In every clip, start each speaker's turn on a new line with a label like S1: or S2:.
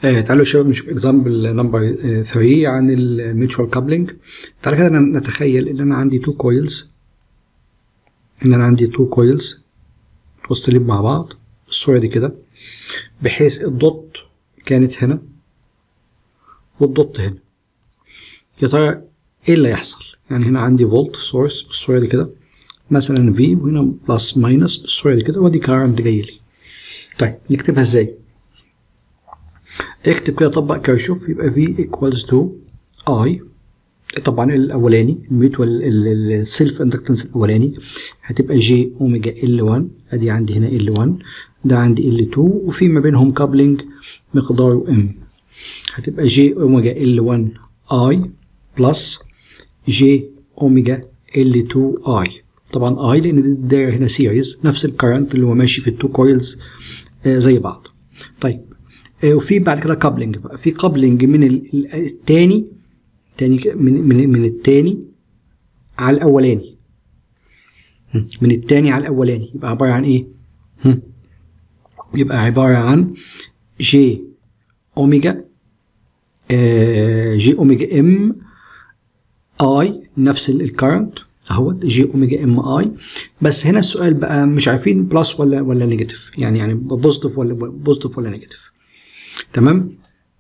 S1: آه تعالوا يا شباب نشوف اكزامبل نمبر 3 عن الميوتشوال كابلنج تعالى كده نتخيل ان انا عندي تو كويلز ان انا عندي تو كويلز متوصلين مع بعض بالصورة دي كده بحيث الدوت كانت هنا والدوت هنا يا ترى ايه اللي هيحصل يعني هنا عندي فولت سورس بالصورة دي كده مثلا في وهنا بلس ماينس بالصورة دي كده وادي كارنت جاي لي طيب نكتبها ازاي اكتب كده طبق كيرشوف يبقى V equals to I طبعا الاولاني الميوتوال السيلف اندكتنس الاولاني هتبقى جي اوميجا ال 1 ادي عندي هنا ال 1 ده عندي ال 2 وفي ما بينهم كابلنج مقداره ام هتبقى جي اوميجا ال 1 اي بلس جي اوميجا ال 2 اي طبعا اي لان الدايره هنا سيريز نفس الكرنت اللي هو ماشي في التو كويلز آه زي بعض طيب آه وفي بعد كده كابلنج بقى في كابلنج من التاني تاني من من من التاني على الاولاني من التاني على الاولاني يبقى عباره عن ايه يبقى عباره عن جي اوميجا آه جي اوميجا ام اي نفس الكرنت اهوت جي اوميجا ام اي بس هنا السؤال بقى مش عارفين بلس ولا ولا نيجاتيف يعني يعني بوزيتيف ولا بوزيتيف ولا نيجاتيف تمام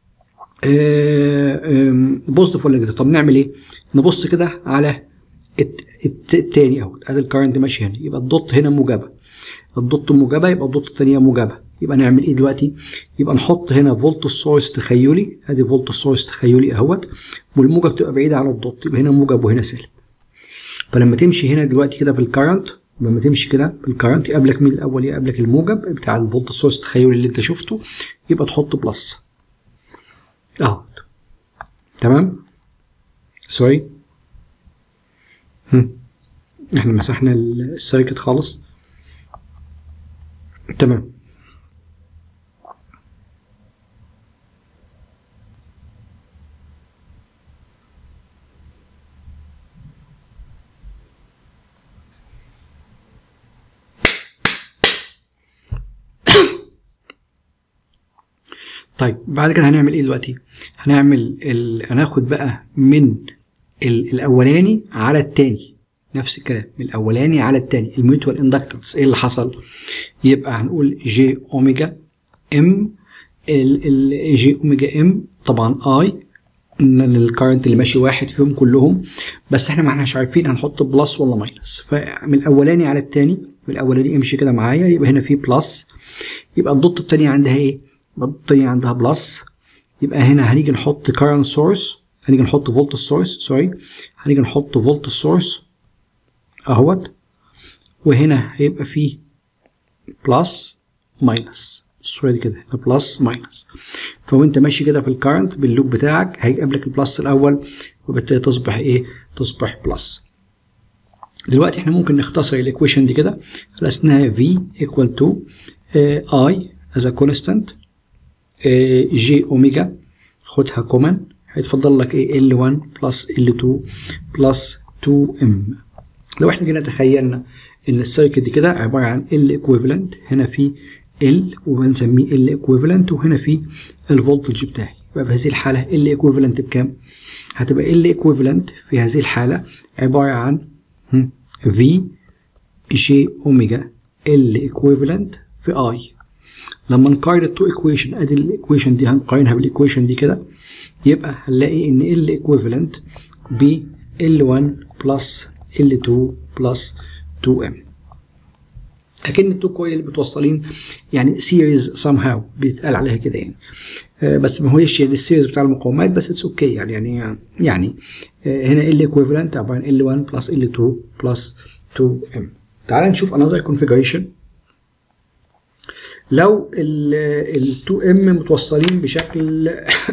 S1: بوزيتيف ولا نيجاتيف طب نعمل ايه نبص كده على التاني اهو ادي الكرنت ماشي هنا يبقى الدوت هنا موجبه الدوت موجبه يبقى الدوت الثانيه موجبه يبقى نعمل ايه دلوقتي يبقى نحط هنا فولت سورس تخيلي ادي فولت سورس تخيلي اهوت والموجب تبقى بعيده على الدوت يبقى هنا موجب وهنا سالب فلما تمشي هنا دلوقتي كده في الكرنت لما تمشي كده في الكرنت يقابلك مين الاول يقابلك الموجب بتاع الفولت سورس التخيلي اللي انت شفته يبقى تحط بلس اهو تمام سوري احنا مسحنا السيركت خالص تمام طيب بعد كده هنعمل ايه دلوقتي هنعمل ال... هناخد بقى من ال... الاولاني على التاني نفس الكلام من الاولاني على التاني الميوتوال اندكتنس ايه اللي حصل يبقى هنقول جي اوميجا ام ال جي اوميجا ام طبعا اي الكارنت اللي ماشي واحد فيهم كلهم بس احنا ما احناش عارفين هنحط بلس ولا ماينس فمن الاولاني على التاني من الاولاني امشي كده معايا يبقى هنا في بلس يبقى الضغط التانية عندها ايه التانية عندها بلس يبقى هنا هنيجي نحط current source هنيجي نحط فولت سورس سوري هنيجي نحط فولت سورس اهوت وهنا هيبقى فيه بلس ماينس الصورة دي كده هنا بلس ماينس فوانت ماشي كده في الكارنت باللوب بتاعك هيقابلك البلس الاول وبالتالي تصبح ايه تصبح بلس دلوقتي احنا ممكن نختصر الايكويشن دي كده على اسمها v equal to uh, i as a constant جي اوميجا خدها كومن هيتفضل لك ايه ال1 بلس ال2 بلس 2 ام لو احنا جينا تخيلنا ان السيركت دي كده عباره عن ال ايكويفالنت هنا في ال وبنسميه ال ايكويفالنت وهنا في الفولتج بتاعي يبقى في هذه الحاله ال ايكويفالنت بكام هتبقى ال ايكويفالنت في هذه الحاله عباره عن في جي اوميجا ال ايكويفالنت في اي لما نقارن التو ايكويشن ادي الايكويشن دي هنقارنها بالايكويشن دي كده يبقى هنلاقي ان ال ايكويفالنت ب L1 بلس L2 بلس 2M اكن التو كويل متوصلين يعني سيريز سام هاو بيتقال عليها كده يعني آه بس ما هوش يعني السيريز بتاع المقاومات بس اتس اوكي okay يعني يعني يعني آه هنا ال ايكويفالنت عباره عن L1 بلس L2 بلس 2M تعال نشوف another configuration لو ال 2 ام متوصلين بشكل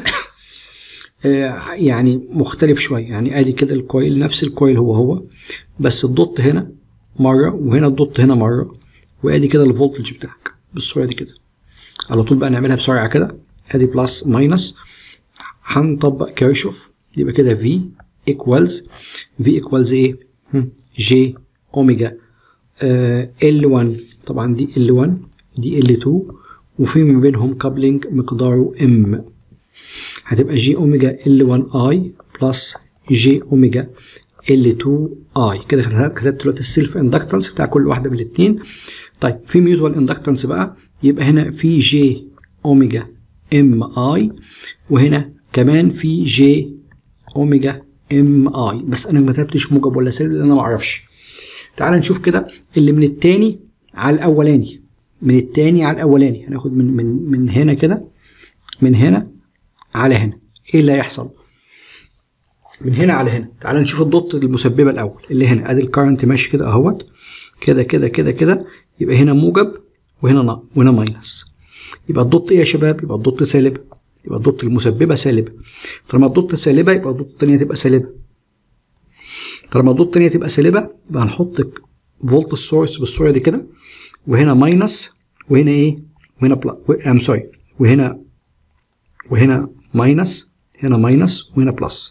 S1: يعني مختلف شويه يعني ادي كده الكويل نفس الكويل هو هو بس الدوت هنا مره وهنا الدوت هنا مره وادي كده الفولتج بتاعك بالصوره دي كده على طول بقى نعملها بسرعه كده ادي بلس ماينس هنطبق كيرشوف يبقى كده في ايكوالز في ايكوالز ايه جي اوميجا ال 1 طبعا دي ال 1 دي ال 2 وفي ما بينهم كابلنج مقداره ام هتبقى جي اوميجا ال 1 اي بلس جي اوميجا ال 2 اي كده كتبت دلوقتي السيلف اندكتنس بتاع كل واحده من الاثنين طيب في ميوتوال اندكتنس بقى يبقى هنا في جي اوميجا ام اي وهنا كمان في جي اوميجا ام اي بس انا ما كتبتش موجب ولا سالب لان انا ما اعرفش تعال نشوف كده اللي من التاني على الاولاني من التاني على الاولاني هناخد من من من هنا كده من هنا على هنا ايه اللي هيحصل من هنا على هنا تعال نشوف الضغط المسببه الاول اللي هنا ادي الكارنت ماشي كده اهوت كده كده كده كده يبقى هنا موجب وهنا نا وهنا ماينس يبقى الضغط ايه يا شباب يبقى الضغط سالب يبقى الضغط المسببه سالبه طالما الضغط سالبه يبقى الضغط الثانيه تبقى سالبه طالما الضغط الثانيه تبقى سالبه يبقى هنحط فولت السورس بالصوره دي كده وهنا ماينس وهنا ايه وهنا بلا ام سوري وهنا وهنا ماينس هنا ماينس وهنا بلس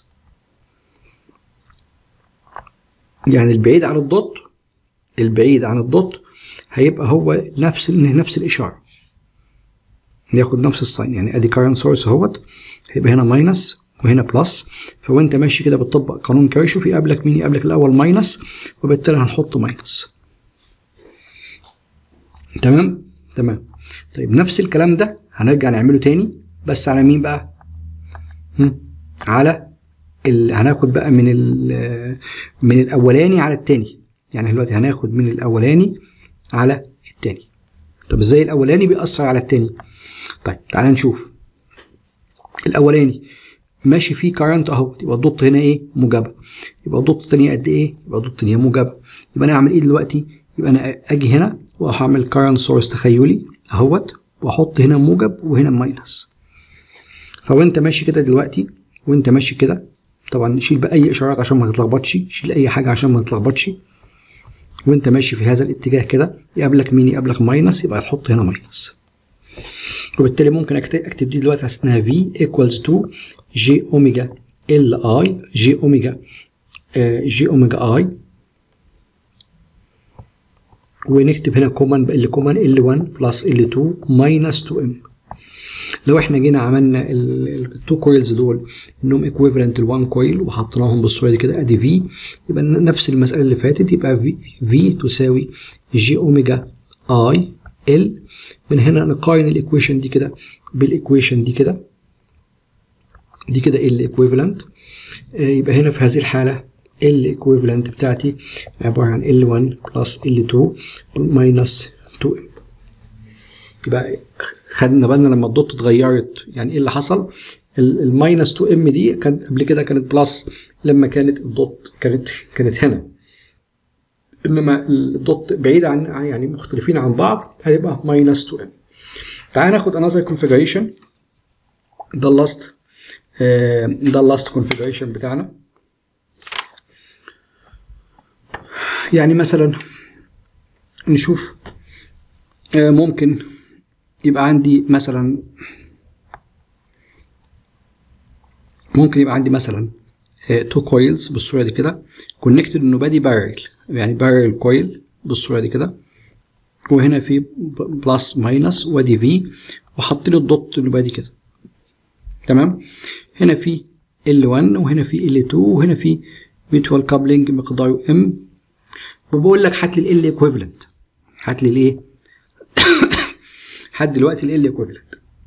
S1: يعني البعيد عن الضد البعيد عن الضد هيبقى هو نفس نفس الاشاره ياخد نفس الساين يعني ادي كارنت سورس اهوت هيبقى هنا ماينس وهنا بلس فوانت ماشي كده بتطبق قانون كيرشوف يقابلك مين يقابلك الاول ماينس وبالتالي هنحط ماينس تمام تمام طيب نفس الكلام ده هنرجع نعمله تاني بس على مين بقى هم؟ على ال... هناخد بقى من ال... من الاولاني على التاني يعني دلوقتي هناخد من الاولاني على التاني طب ازاي الاولاني بيأثر على التاني طيب تعال نشوف الاولاني ماشي فيه كارنت اهو يبقى الضغط هنا ايه موجبه يبقى الضغط الثانيه قد ايه يبقى الضغط الثانيه موجبه يبقى انا اعمل ايه دلوقتي يبقى انا اجي هنا وهعمل كارنت سورس تخيلي اهوت واحط هنا موجب وهنا ماينس فوانت ماشي كده دلوقتي وانت ماشي كده طبعا شيل بقى اي اشارات عشان ما تتلخبطش شيل اي حاجه عشان ما تتلخبطش وانت ماشي في هذا الاتجاه كده يقابلك مين يقابلك ماينس يبقى تحط هنا ماينس وبالتالي ممكن اكتب دي دلوقتي اسمها V equals to j اوميجا ال اي j اوميجا j اوميجا اي ونكتب هنا كومن اللي كومن L1 بلس L2 ماينس 2M لو احنا جينا عملنا التو كويلز دول انهم ايكويفالنت ل1 كويل وحطيناهم بالصوره دي كده ادي في يبقى نفس المساله اللي فاتت يبقى في, في تساوي جي اوميجا اي ال من هنا نقارن الايكويشن دي كده بالايكويشن دي كده دي كده ال ايكويفالنت يبقى هنا في هذه الحاله ال ايكويفالنت بتاعتي عباره عن L1 بلس L2 ماينس 2M يبقى خدنا بالنا لما الدوت اتغيرت يعني ايه اللي حصل الماينس 2 ام دي كانت قبل كده كانت بلس لما كانت الدوت كانت كانت هنا انما الدوت بعيد عن يعني مختلفين عن بعض هيبقى ماينس 2 ام تعال ناخد انذر كونفيجريشن ده اللاست ده اللاست كونفيجريشن بتاعنا يعني مثلا نشوف ممكن يبقى عندي مثلا ممكن يبقى عندي مثلا تو كويلز بالصوره دي كده كونكتد انه بادي بارل يعني بارل كويل بالصوره دي كده وهنا في بلس ماينس وادي في وحاطين الدوت انه بادي كده تمام هنا في L1 وهنا في L2 وهنا في ميوتوال كابلنج مقداره M وبقول لك هات لي ال ايكويفالنت هات لي الايه لحد دلوقتي ال ايكويفالنت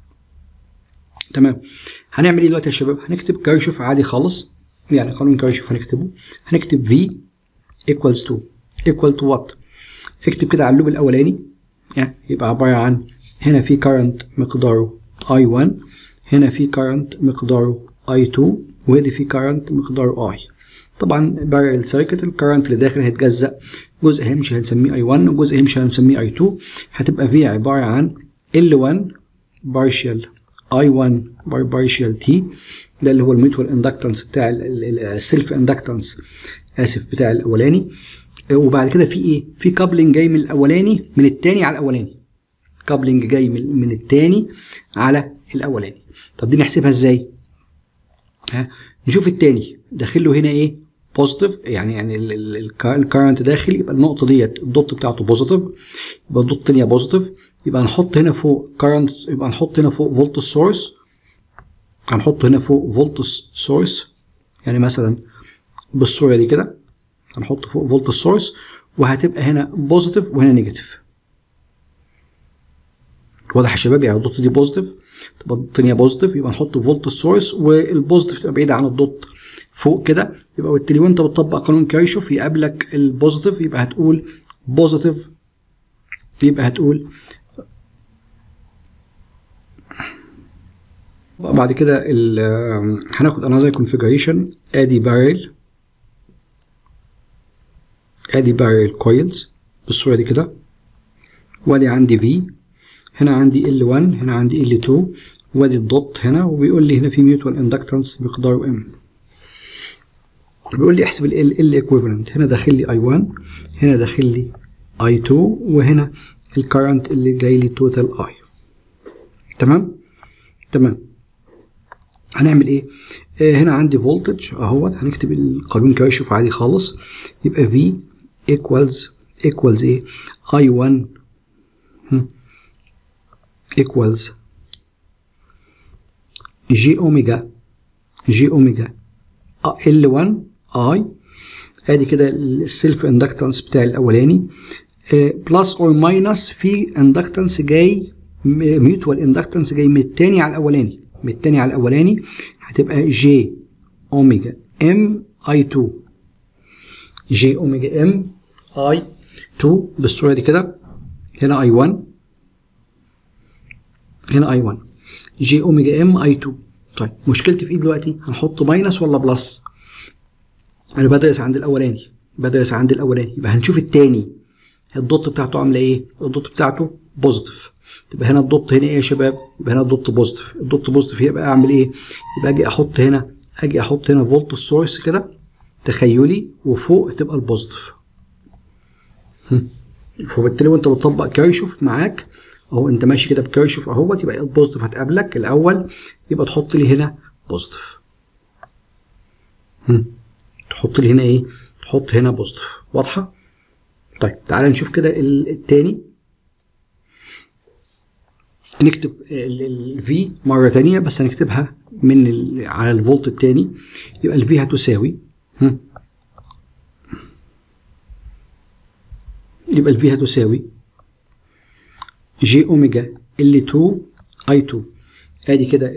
S1: تمام هنعمل ايه دلوقتي يا شباب هنكتب كارشوف عادي خالص يعني قانون كارشوف هنكتبه هنكتب v equals to equal to what اكتب كده على اللوب الاولاني يعني يبقى عباره عن هنا في current مقداره i1 هنا في current مقداره i2 وهنا في current مقداره i طبعا بارل سيركت الكرنت اللي داخل هيتجزأ جزء هيمشي هنسميه i1 وجزء هيمشي هنسميه i2 هتبقى v عباره عن L1 partial I1 partial T ده اللي هو الميوتوال اندكتنس بتاع السيلف اندكتنس اسف بتاع الاولاني وبعد كده في ايه؟ في كابلنج جاي من الاولاني من الثاني على الاولاني كابلنج جاي من, من الثاني على الاولاني طب دي نحسبها ازاي؟ ها نشوف الثاني داخل له هنا ايه؟ بوزيتيف يعني يعني الكارنت داخل يبقى النقطه ديت الدوت بتاعته بوزيتيف يبقى الدوت الثانيه بوزيتيف يبقى نحط هنا فوق current يبقى نحط هنا فوق فولت السورس هنحط هنا فوق فولتس سورس يعني مثلا بالصوره دي كده هنحط فوق فولتس سورس وهتبقى هنا بوزيتيف وهنا نيجاتيف واضح يا شباب يعني الدوت دي بوزيتيف تبقى الثانيه بوزيتيف يبقى نحط فولت سورس والبوزيتيف تبقى بعيده عن الدوت فوق كده يبقى بالتالي وانت بتطبق قانون كايشوف يقابلك البوزيتيف يبقى هتقول بوزيتيف يبقى هتقول بعد كده هناخد انذر كونفيجريشن ادي باريل ادي باريل كويلز بالصوره دي كده وادي عندي في هنا عندي L1 هنا عندي L2 وادي الدوت هنا وبيقول لي هنا في ميوتوال اندكتنس مقداره ام بيقول لي احسب ال L ايكويفالنت هنا داخل لي I1 هنا داخل لي I2 وهنا الكرنت اللي جاي لي توتال I تمام تمام هنعمل ايه آه هنا عندي فولتج اهوت هنكتب القانون كاشف عادي خالص يبقى V equals equals ايه I1 equals جي اوميجا جي اوميجا ال 1 اي ادي كده السيلف اندكتنس بتاعي الاولاني بلس اور ماينس في اندكتنس جاي ميوتوال اندكتنس جاي من التاني على الاولاني من التاني على الاولاني هتبقى جي اوميجا ام اي 2 جي اوميجا ام اي 2 بالصوره دي كده هنا اي 1 هنا اي 1 جي اوميجا ام اي 2 طيب مشكلتي في ايه دلوقتي هنحط ماينس ولا بلس انا بدرس عند الاولاني بدرس عند الاولاني يبقى هنشوف التاني الدوت بتاعته عامله ايه الدوت بتاعته بوزيتيف تبقى هنا الدوت هنا ايه يا شباب يبقى هنا الدوت بوزيتيف الدوت بوزيتيف يبقى اعمل ايه يبقى اجي احط هنا اجي احط هنا فولت السورس كده تخيلي وفوق تبقى البوزيتيف فبالتالي وانت بتطبق كايشوف معاك اهو انت ماشي كده بكايشوف اهوت يبقى البوزيتيف هتقابلك الاول يبقى تحط لي هنا بوزيتيف تحط لي هنا ايه تحط هنا بوزيتيف واضحه طيب تعالى نشوف كده التاني نكتب الفي مرة تانية بس هنكتبها من ال على الفولت التاني يبقى الفي هتساوي يبقى الفي هتساوي جي اوميجا ال 2 اي 2 ادي كده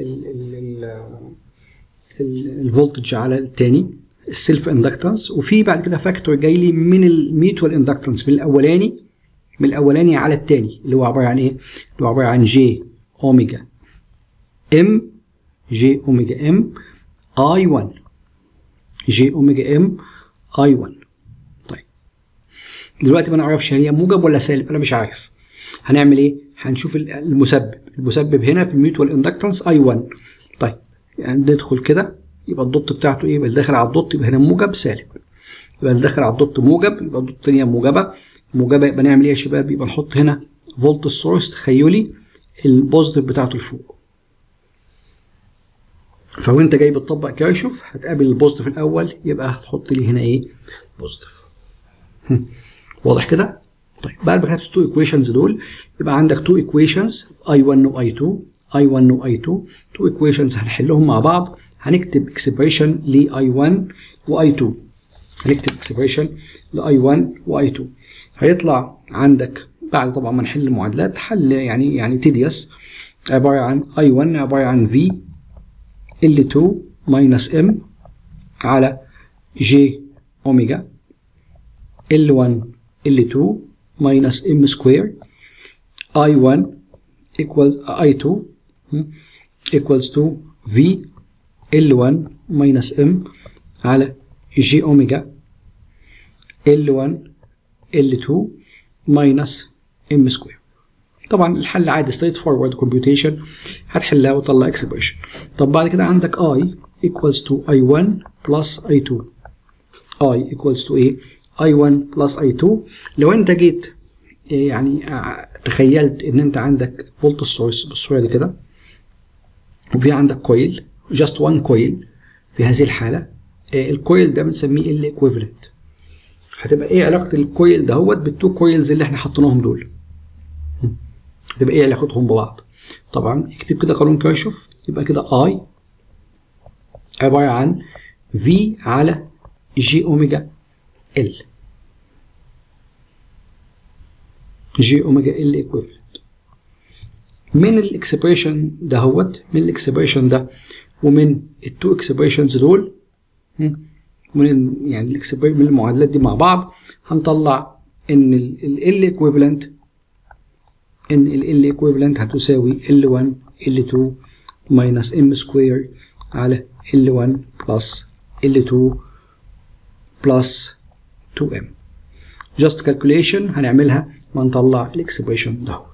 S1: الفولتج على الثاني السيلف اندكتنس وفي بعد كده فاكتور جاي لي من الميوتوال اندكتنس من الاولاني من الاولاني على الثاني اللي هو عباره عن ايه؟ اللي هو عباره عن جي اوميجا ام جي اوميجا ام اي 1 جي اوميجا ام اي 1 طيب دلوقتي ما نعرفش هي موجب ولا سالب انا مش عارف هنعمل ايه؟ هنشوف المسبب المسبب هنا في الميوتوال اندكتنس اي 1 طيب يعني ندخل كده يبقى الدوت بتاعته ايه؟ يبقى اللي داخل على الدوت يبقى هنا موجب سالب يبقى اللي داخل على الدوت موجب يبقى الدوت الثانيه موجبه موجبه يبقى نعمل ايه يا شباب؟ يبقى نحط هنا فولت السورس تخيلي البوزيتيف بتاعته لفوق فلو انت جاي بتطبق كايشوف هتقابل البوزيتيف الاول يبقى هتحط لي هنا ايه؟ بوزيتيف واضح كده؟ طيب بعد ما كتبت التو ايكويشنز دول يبقى عندك تو ايكويشنز اي 1 واي 2 اي 1 واي 2 تو ايكويشنز هنحلهم مع بعض هنكتب اكسبريشن لاي 1 واي 2 هنكتب اكسبريشن لاي 1 واي 2 هيطلع عندك بعد طبعا ما نحل المعادلات حل يعني يعني تيديوس عباره عن اي 1 عباره عن في ال 2 ماينس ام على جي اوميجا ال 1 ال 2 minus m square i1 equals i2 equals to v l1 minus m على j omega l1 l2 minus m square طبعا الحل عادي straight forward computation هتحلها وتطلع expression طب بعد كده عندك i equals to i1 plus i2 i equals to ايه i1 plus i2 لو انت جيت يعني تخيلت ان انت عندك فولت سورس بالصوره دي كده وفي عندك كويل جاست وان كويل في هذه الحاله الكويل ده بنسميه ال ايكويفالنت هتبقى ايه علاقه الكويل دهوت بالتو كويلز اللي احنا حطيناهم دول هتبقى ايه علاقتهم ببعض طبعا اكتب كده قانون كايشوف يبقى كده اي عباره عن v على جي اوميجا ال جي اوميجا ال ايكويفالنت من الاكسبريشن دهوت من الاكسبريشن ده ومن التو اكسبريشنز دول من يعني من المعادلات دي مع بعض هنطلع ان ال ايكويفالنت ان ال ايكويفالنت هتساوي L1 L2 minus m سكوير على L1 plus L2 plus 2m just calculation هنعملها ما نطلع الاكسبريشن ده